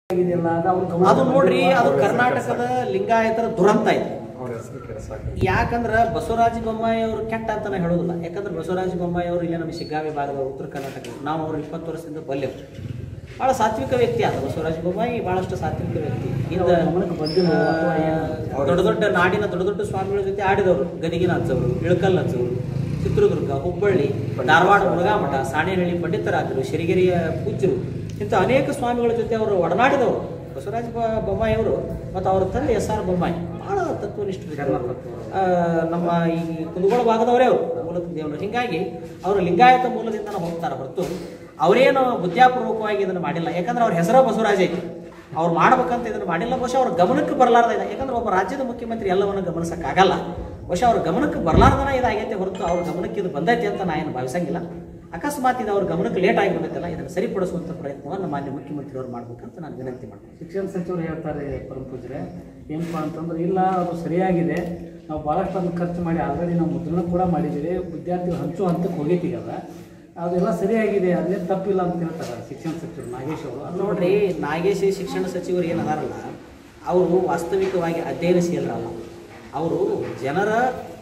ಆಗಿದೆಯಲ್ಲ ಅದು ಅವ್ರ ಗಮನ ಅದು ನೋಡ್ರಿ ಅದು ಕರ್ನಾಟಕದ ಲಿಂಗಾಯತರ ದುರಂತ ಇದೆ ಅವ್ರ ಹೆಸರು ಕೆರಸಾಕ ಯಾಕಂದ್ರ ಬಸವರಾಜ ಬೊಮ್ಮಾಯಿ ಅವರು ಕೆಟ್ಟ ಅಂತ ನಾ ಹೇಳೋದಿಲ್ಲ ಯಾಕಂದ್ರೆ ಬಸವರಾಜ ಬೊಮ್ಮಾಯಿ ಅವರು ಇಲ್ಲೇ ನಮ್ಮ ಶಿಗ್ಗಾವಿ ಭಾಗದ ಉತ್ತರ ಕರ್ನಾಟಕ ನಾವು ಅವ್ರು ಇಪ್ಪತ್ತು ವರ್ಷದಿಂದ ಬಲ್ಲೆವು ಭಾಳ ಸಾತ್ವಿಕ ವ್ಯಕ್ತಿ ಆದ ಬಸವರಾಜ ಬೊಮ್ಮಾಯಿ ಭಾಳಷ್ಟು ಸಾತ್ವಿಕ ವ್ಯಕ್ತಿ ಇಂದ ಅವ್ರ ಗಮನಕ್ಕೆ ಬಂದಿಲ್ಲ ಅಥವಾ ಏನು? ಆ, ದೊಡ್ಡ ದೊಡ್ಡ ನಾಡಿನ ದೊಡ್ಡ ದೊಡ್ಡ ಸ್ವಾಮಿಗಳ ಜೊತೆ ಆಡಿದವರು ಗದಿಗಿನ ಹಚ್ಚವರು ಇಳಕಲ್ ಹಚ್ಚವರು ಚಿತ್ರದುರ್ಗ ಹುಬ್ಬಳ್ಳಿ ಧಾರವಾಡ ಮುರುಘಾಮಠ ಸಾಣೇಹಳ್ಳಿ ಪಂಡಿತರಾಜರು ಶಿರಿಗೆರೆಯ ಪೂಜ್ಯರು ಇಂಥ ಅನೇಕ ಸ್ವಾಮಿಗಳ ಜೊತೆ ಅವರು ಒಡನಾಡಿದವರು ಬಸವರಾಜ ಬ- ಬೊಮ್ಮಾಯಿ ಅವರು ಮತ್ತು ಅವರ ತಂದೆ ಎಸ್ ಆರ್ ಬೊಮ್ಮಾಯಿ ಬಹಳ ತತ್ವನಿಷ್ಠರು ಆ, ನಮ್ಮ ಈ ಕುಂದಗೋಳ ಭಾಗದವರೇ ಅವರು ಮೂಲತಃ ದೇವರು ಹೀಗಾಗಿ ಅವರು ಲಿಂಗಾಯತ ಮೂಲದಿಂದ ಹೋಗ್ತಾರೆ ಹೊರತು ಅವರೇನು ಬುದ್ಧಾಪೂರ್ವಕವಾಗಿ ಇದನ್ನು ಮಾಡಿಲ್ಲ ಯಾಕಂದ್ರೆ ಅವ್ರ ಹೆಸರ ಬಸವರಾಜ ಐತಿ ಅವ್ರು ಮಾಡ್ಬೇಕಂತ ಇದನ್ನು ಮಾಡಿಲ್ಲ ಬಹುಶಃ ಅವ್ರ ಗಮನಕ್ಕೆ ಬರಲಾರ್ದ ಇದೆ ಯಾಕಂದ್ರೆ ಒಬ್ಬ ರಾಜ್ಯದ ಮುಖ್ಯಮಂತ್ರಿ ಎಲ್ಲವನ್ನು ಗಮನಿಸಕ್ಕಾಗಲ್ಲ ಬಹುಶಃ ಅವ್ರ ಗಮನಕ್ಕೆ ಬರಲಾರ್ದನ ಇದಾಗೈತೆ ಹೊರತು ಅವ್ರ ಗಮನಕ್ಕೆ ಇದು ಬಂದೈತೆ ಅಂತ ನಾ ಏನು ಭಾವಿಸಂಗಿಲ್ಲ ಅಕಸ್ಮಾತ್ ಇದು ಅವ್ರ ಗಮನಕ್ಕೆ ಲೇಟ್ ಆಗಿ ಬಂದೈತಲ್ಲ ಇದನ್ನು ಸರಿಪಡಿಸುವಂಥ ಪ್ರಯತ್ನವನ್ನು ಮಾನ್ಯ ಮುಖ್ಯಮಂತ್ರಿಯವರು ಮಾಡ್ಬೇಕಂತ ನಾನು ವಿನಂತಿ ಮಾಡ್ತೀನಿ ಶಿಕ್ಷಣ ಸಚಿವರು ಹೇಳ್ತಾರೆ ಪರಮ ಪೂಜ್ಯರೆ ಏನಪ್ಪ ಅಂತಂದ್ರೆ ಇಲ್ಲ ಅದು ಸರಿಯಾಗಿದೆ ನಾವು ಭಾಳಷ್ಟು ಅದನ್ನು ಖರ್ಚು ಮಾಡಿ ಆಲ್ರೆಡಿ ನಾವು ಮುದ್ರಣ ಕೂಡ ಮಾಡಿದ್ದೀವಿ ವಿದ್ಯಾರ್ಥಿಗಳು ಹಂಚು ಹಂತಕ್ಕೆ ಹೋಗೈತಿ ಅದ ಅದೆಲ್ಲ ಸರಿಯಾಗಿದೆ ಅದೇ ತಪ್ಪಿಲ್ಲ ಅಂತ ಹೇಳ್ತಾರೆ ಶಿಕ್ಷಣ ಸಚಿವರು ನಾಗೇಶ್ ಅವರು ಅದು ನೋಡ್ರಿ ನಾಗೇಶ್ ಶಿಕ್ಷಣ ಸಚಿವರು ಏನು ಅದಾರಲ್ಲ ಅವರು ವಾಸ್ತವಿಕವಾಗಿ ಅಧ್ಯಯನಶೀಲರಲ್ಲ ಅವರು ಜನರ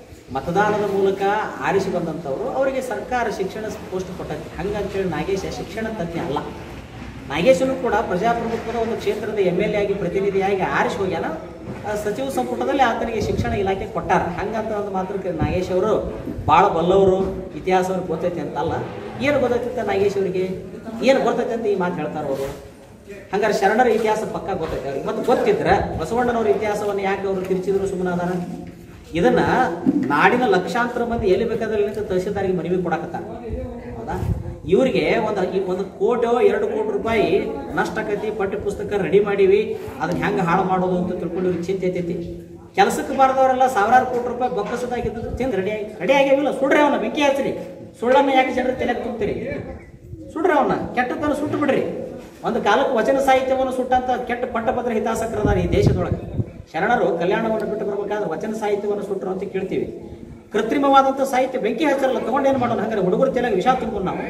ಮತದಾನದ ಮೂಲಕ ಆರಿಸಿ ಬಂದಂಥವ್ರು ಅವರಿಗೆ ಸರ್ಕಾರ ಶಿಕ್ಷಣ ಪೋಸ್ಟ್ ಕೊಟ್ಟೈತಿ ಹಂಗಂತೇಳಿ ನಾಗೇಶ ಶಿಕ್ಷಣ ತಜ್ಞ ಅಲ್ಲ ನಾಗೇಶನು ಕೂಡ ಪ್ರಜಾಪ್ರಭುತ್ವದ ಒಂದು ಕ್ಷೇತ್ರದ ಎಮ್ ಎಲ್ ಎ ಆಗಿ ಪ್ರತಿನಿಧಿಯಾಗಿ ಆರಿಸಿ ಹೋಗ್ಯಾನ ಆ ಸಚಿವ ಸಂಪುಟದಲ್ಲಿ ಆತನಿಗೆ ಶಿಕ್ಷಣ ಇಲಾಖೆ ಕೊಟ್ಟಾರ ಹಂಗಂತ ಒಂದು ಮಾತ್ರಕ್ಕೆ ನಾಗೇಶ್ ಅವರು ಭಾಳ ಬಲ್ಲವರು ಇತಿಹಾಸವನ್ನು ಗೊತ್ತೈತೆ ಅಂತಲ್ಲ ಏನು ಗೊತ್ತೈತೆ ಅಂತ ನಾಗೇಶ್ ಅವರಿಗೆ ಏನು ಗೊತ್ತೈತೆ ಅಂತ ಈ ಮಾತು ಹೇಳ್ತಾರೆ ಅವರು ಹಂಗಾರೆ ಶರಣರ ಇತಿಹಾಸ ಪಕ್ಕ ಗೊತ್ತೈತೆ ಅವ್ರಿಗೆ ಮತ್ತು ಗೊತ್ತಿದ್ರೆ ಬಸವಣ್ಣನವರ ಇತಿಹಾಸವನ್ನು ಯಾಕೆ ಅವರು ತಿರುಚಿದ್ರು ಸುಮ್ಮನೆ ಅದಾರ ಇದನ್ನ ನಾಡಿನ ಲಕ್ಷಾಂತರ ಮಂದಿ ಎಲ್ಲಿ ಬೇಕಾದ್ರೆ ನಿಂತು ತಹಸೀಲ್ದಾರಿಗೆ ಮನವಿ ಕೊಡಕತ್ತಾರ ಹೌದಾ ಇವರಿಗೆ ಒಂದು ಈ ಒಂದು ಕೋಟೋ ಎರಡು ಕೋಟಿ ರೂಪಾಯಿ ನಷ್ಟ ಆಕೈತಿ ಪಠ್ಯ ಪುಸ್ತಕ ರೆಡಿ ಮಾಡೀವಿ ಅದನ್ನ ಹೆಂಗೆ ಹಾಳು ಮಾಡೋದು ಅಂತ ತಿಳ್ಕೊಂಡು ಇವ್ರಿಗೆ ಚಿಂತೆ ಐತೈತಿ ಕೆಲಸಕ್ಕೆ ಬಾರದವರೆಲ್ಲ ಸಾವಿರಾರು ಕೋಟಿ ರೂಪಾಯಿ ಬೊಕ್ಕಸದಾಗಿದ್ದು ತಿಂದು ರೆಡಿ ಆಗಿ ರೆಡಿ ಆಗಿಲ್ಲ ಸುಡ್ರಿ ಅವನ್ನ ಬೆಂಕಿ ಹಚ್ಚಿರಿ ಸುಳ್ಳನ್ನು ಯಾಕೆ ಜನರು ತಲೆಗೆ ತುಂಬ್ತೀರಿ ಸುಡ್ರಿ ಅವನ್ನ ಕೆಟ್ಟತನ ಸುಟ್ಟು ಬಿಡ್ರಿ ಒಂದು ಕಾಲಕ್ಕೆ ವಚನ ಸಾಹಿತ್ಯವನ್ನು ಸುಟ್ಟಂತ ಕೆಟ್ಟ ಪಟ್ಟಭದ್ರ ಹಿತಾಸಕ್ರದಾರ ಈ ದೇಶದೊಳಗೆ ಶರಣರು ಕಲ್ಯಾಣವನ್ನು ಬಿಟ್ಟು ಬರ್ಬೇಕಾದ್ರೆ ವಚನ ಸಾಹಿತ್ಯವನ್ನು ಸುಟ್ಟರು ಅಂತ ಕೇಳ್ತೀವಿ ಕೃತ್ರಿಮವಾದಂಥ ಸಾಹಿತ್ಯ ಬೆಂಕಿ ಹಚ್ಚಲ್ಲ ತಗೊಂಡೇನು ಮಾಡೋಣ ಹಂಗಾರೆ ಹುಡುಗರು ತಲೆಗೆ ವಿಷ ತುಂಬೋದು ನಾವು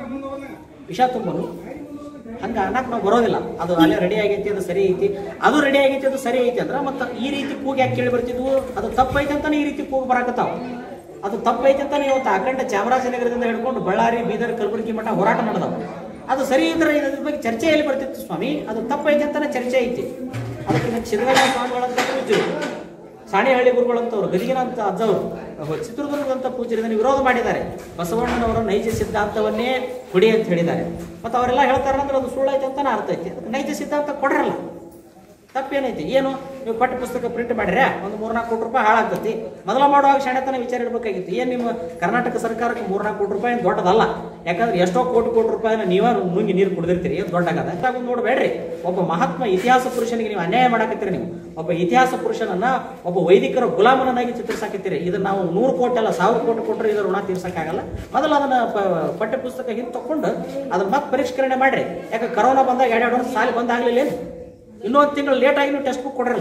ವಿಷ ತುಂಬೋದು ಹಂಗ ಅನ್ನಕ್ಕೆ ನಾವು ಬರೋದಿಲ್ಲ ಅದು ಅಲ್ಲೇ ರೆಡಿ ಆಗೈತಿ ಅದು ಸರಿ ಐತಿ ಅದು ರೆಡಿ ಆಗೈತಿ ಅದು ಸರಿ ಐತಿ ಅಂದ್ರೆ ಮತ್ತೆ ಈ ರೀತಿ ಕೂಗಿ ಯಾಕೆ ಕೇಳಿ ಬರ್ತಿದ್ವು ಅದು ತಪ್ಪೈತೆ ಅಂತಾನೆ ಈ ರೀತಿ ಕೂಗು ಬರಾಕತ್ತಾವ ಅದು ತಪ್ಪೈತೆ ಅಂತಾನೆ ಇವತ್ತು ಅಖಂಡ ಚಾಮರಾಜನಗರದಿಂದ ಹಿಡ್ಕೊಂಡು ಬಳ್ಳಾರಿ ಬೀದರ್ ಕಲಬುರಗಿ ಮಠ ಹೋರಾಟ ಮಾಡಿದವು ಅದು ಸರಿ ಇದ್ರೆ ಇದ್ರ ಬಗ್ಗೆ ಚರ್ಚೆ ಎಲ್ಲಿ ಬರ್ತಿತ್ತು ಸ್ವಾಮಿ ಅದು ತಪ್ಪೈತೆ ಅಂತಾನೆ ಚರ್ಚೆ ಐತಿ ಅದಕ್ಕೆ ನಾನು ಸಿದ್ದಗಂಗಾ ಸ್ವಾಮಿಗಳಂತ ಪೂಜ್ಯರು ಸಾಣೆಹಳ್ಳಿ ಗುರುಗಳಂತವ್ರು ಗದಿಗಿನ ಅಂತ ಅಜ್ಜವರು ಚಿತ್ರದುರ್ಗದಂತ ಪೂಜ್ಯರು ಇದನ್ನು ವಿರೋಧ ಮಾಡಿದ್ದಾರೆ ಬಸವಣ್ಣನವರ ನೈಜ ಸಿದ್ಧಾಂತವನ್ನೇ ಕೊಡಿ ಅಂತ ಹೇಳಿದ್ದಾರೆ ಮತ್ತು ಅವರೆಲ್ಲ ಹೇಳ್ತಾರೆ ಅಂದ್ರೆ ಅದು ಸುಳ್ಳೈತೆ ಅಂತಾನೆ ಅರ್ಥ ಐತಿ ಅದಕ್ಕೆ ನೈಜ ಸಿದ್ಧಾಂತ ಕೊಡ್ರಲ್ಲ ತಪ್ಪೇನೈತಿ ಏನು ನೀವು ಪಠ್ಯ ಪುಸ್ತಕ ಪ್ರಿಂಟ್ ಮಾಡ್ರೆ ಒಂದು ಮೂರ್ನಾಲ್ಕು ಕೋಟಿ ರೂಪಾಯಿ ಹಾಳಾಗ್ತೈತಿ ಮೊದಲ ಮಾಡುವಾಗ ಶಾಣೆತನ ವಿಚಾರ ಇಡಬೇಕಾಗಿತ್ತು ಏನು ನಿಮ್ಮ ಕರ್ನಾಟಕ ಸರ್ಕಾರಕ್ಕೆ ಮೂರ್ನಾಲ್ಕು ಕೋಟಿ ರೂಪಾಯಿ ಏನ್ ದೊಡ್ಡದಲ್ಲ ಯಾಕಂದ್ರೆ ಎಷ್ಟೋ ಕೋಟಿ ಕೋಟಿ ರೂಪಾಯಿನ ನೀವೇ ನುಂಗಿ ನೀರು ಕುಡಿದಿರ್ತೀರಿ ಏನು ದೊಡ್ಡಾಗದ ಅಷ್ಟಾಗಿ ನೋಡಬೇಡ್ರಿ ಒಬ್ಬ ಮಹಾತ್ಮ ಇತಿಹಾಸ ಪುರುಷನಿಗೆ ನೀವು ಅನ್ಯಾಯ ಮಾಡಕತ್ತೀರಿ ನೀವು ಒಬ್ಬ ಇತಿಹಾಸ ಪುರುಷನನ್ನ ಒಬ್ಬ ವೈದಿಕರ ಗುಲಾಮನನ್ನಾಗಿ ಚಿತ್ರಿಸಾಕತ್ತೀರಿ ಇದನ್ನ ನಾವು ನೂರು ಕೋಟಿ ಅಲ್ಲ ಸಾವಿರ ಕೋಟಿ ಕೊಟ್ಟರೆ ಇದರ ಋಣ ತೀರ್ಸಕ್ಕಾಗಲ್ಲ ಮೊದಲು ಅದನ್ನ ಪ- ಪಠ್ಯ ಪುಸ್ತಕ ಹಿಂದೆ ತಕೊಂಡು ಅದನ್ನ ಮತ್ತೆ ಪರಿಷ್ಕರಣೆ ಮಾಡ್ರಿ ಯಾಕೆ ಕರೋನಾ ಬಂದಾಗ ಎರಡೆರಡು ವರ್ಷ ಸಾಲಿ ಬಂದಾಗ್ಲಿಲ್ಲ ಏನು ಇನ್ನೊಂದು ತಿಂಗಳು ಲೇಟ್ ಆಗಿ ನೀವು ಟೆಕ್ಸ್ಟ್ ಬುಕ್ ಕೊಡ್ರಲ್ಲ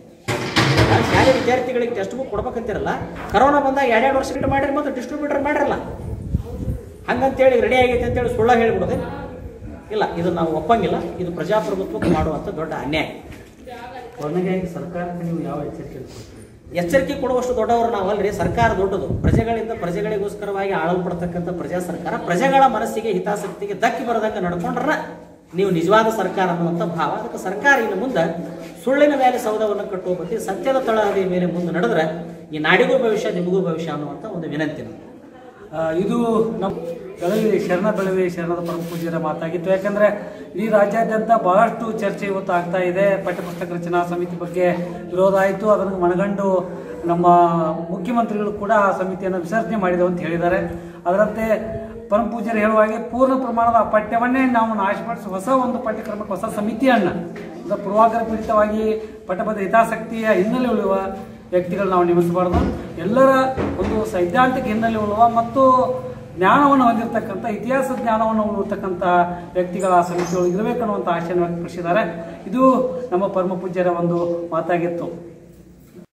ಆ ಶಾಲೆ ವಿದ್ಯಾರ್ಥಿಗಳಿಗೆ ಟೆಕ್ಸ್ಟ್ ಬುಕ್ ಕೊಡ್ಬೇಕಂತಿರಲ್ಲ ಕರೋನಾ ಬಂದಾಗ ಎರಡೆರಡು ವರ್ಷ ಬಿಟ್ಟು ಮಾಡಿರಿ ಮತ್ತು ಡಿಸ್ಟ್ರಿಬ್ಯೂಟರ್ ಮಾಡಿರಲ್ಲ ಹಂಗಂತೇಳಿ ರೆಡಿ ಆಗೈತೆ ಅಂತೇಳಿ ಸುಳ್ಳ ಹೇಳ್ಬಿಡೋದೆ ಇಲ್ಲ ಇದು ನಾವು ಒಪ್ಪಂಗಿಲ್ಲ ಇದು ಪ್ರಜಾಪ್ರಭುತ್ವಕ್ಕೆ ಮಾಡುವಂಥ ದೊಡ್ಡ ಅನ್ಯಾಯ ಕೊನೆಗಾಗಿ ಸರ್ಕಾರಕ್ಕೆ ನೀವು ಯಾವ ಎಚ್ಚರಿಕೆ ಕೊಡ್ತೀರಿ ಎಚ್ಚರಿಕೆ ಕೊಡುವಷ್ಟು ದೊಡ್ಡವರು ನಾವಲ್ರಿ ಸರ್ಕಾರ ದೊಡ್ಡದು ಪ್ರಜೆಗಳಿಂದ ಪ್ರಜೆಗಳಿಗೋಸ್ಕರವಾಗಿ ಆಳಲ್ಪಡ್ತಕ್ಕಂಥ ಪ್ರಜಾ ಸರ್ಕಾರ ಪ್ರಜೆಗಳ ಮನಸ್ಸಿಗೆ ಹಿತಾಸಕ್ತಿಗೆ ಧಕ್ಕಿ ಬರದಂಗೆ ನಡ್ಕೊಂಡ್ರ ನೀವು ನಿಜವಾದ ಸರ್ಕಾರ ಅನ್ನುವಂಥ ಭಾವ ಅದಕ್ಕೆ ಸರ್ಕಾರ ಇನ್ನು ಮುಂದೆ ಸುಳ್ಳಿನ ಮೇಲೆ ಸೌದವನ್ನು ಕಟ್ಟುವ ಬದಲು ಸತ್ಯದ ತಳಹದಿಯ ಮೇಲೆ ಮುಂದೆ ನಡೆದ್ರೆ ಈ ನಾಡಿಗೂ ಭವಿಷ್ಯ ನಿಮಗೂ ಭವಿಷ್ಯ ಅನ್ನುವಂಥ ಒಂದು ವಿನಂತಿ ನಮ್ದು. ಆ, ಇದು ನಮ್ಮ ಬೆಳವಿ ಶರಣ ಬೆಳವಿ ಶರಣದ ಪರಮ ಪೂಜ್ಯರ ಮಾತಾಗಿತ್ತು ಯಾಕಂದ್ರೆ ಈ ರಾಜ್ಯಾದ್ಯಂತ ಬಹಳಷ್ಟು ಚರ್ಚೆ ಇವತ್ತು ಆಗ್ತಾ ಇದೆ ಪಠ್ಯಪುಸ್ತಕ ರಚನಾ ಸಮಿತಿ ಬಗ್ಗೆ ವಿರೋಧ ಆಯಿತು ಅದನ್ನು ಮನಗಂಡು ನಮ್ಮ ಮುಖ್ಯಮಂತ್ರಿಗಳು ಕೂಡ ಆ ಸಮಿತಿಯನ್ನು ವಿಸರ್ಜನೆ ಮಾಡಿದವು ಅಂತ ಹೇಳಿದ್ದಾರೆ ಅದರಂತೆ ಪರಮ ಪೂಜ್ಯರು ಹೇಳುವ ಹಾಗೆ ಪೂರ್ಣ ಪ್ರಮಾಣದ ಆ ಪಠ್ಯವನ್ನೇ ನಾವು ನಾಶಪಡಿಸಿ ಹೊಸ ಒಂದು ಪಠ್ಯಕ್ರಮಕ್ಕೆ ಹೊಸ ಸಮಿತಿಯನ್ನು ಈಗ ಪೂರ್ವಾಗ್ರಹ ಪೀಡಿತವಾಗಿ ಪಠ್ಯಪದ ಹಿತಾಸಕ್ತಿಯ ಹಿನ್ನೆಲೆ ಉಳಿಯುವ ವ್ಯಕ್ತಿಗಳು ನಾವು ನೇಮಿಸಬಾರ್ದು ಎಲ್ಲರ ಒಂದು ಸೈದ್ಧಾಂತಿಕ ಹಿನ್ನೆಲೆ ಉಳ್ಳುವ ಮತ್ತು ಜ್ಞಾನವನ್ನು ಹೊಂದಿರತಕ್ಕಂಥ ಇತಿಹಾಸ ಜ್ಞಾನವನ್ನು ಉಳಿರ್ತಕ್ಕಂಥ ವ್ಯಕ್ತಿಗಳ ಆ ಸಮಿತಿಯೊಳಗೆ ಇರಬೇಕನ್ನುವಂಥ ಆಶೆಯನ್ನು ವ್ಯಕ್ತಪಡಿಸಿದ್ದಾರೆ ಇದು ನಮ್ಮ ಪರಮ ಪೂಜ್ಯರ ಒಂದು ಮಾತಾಗಿತ್ತು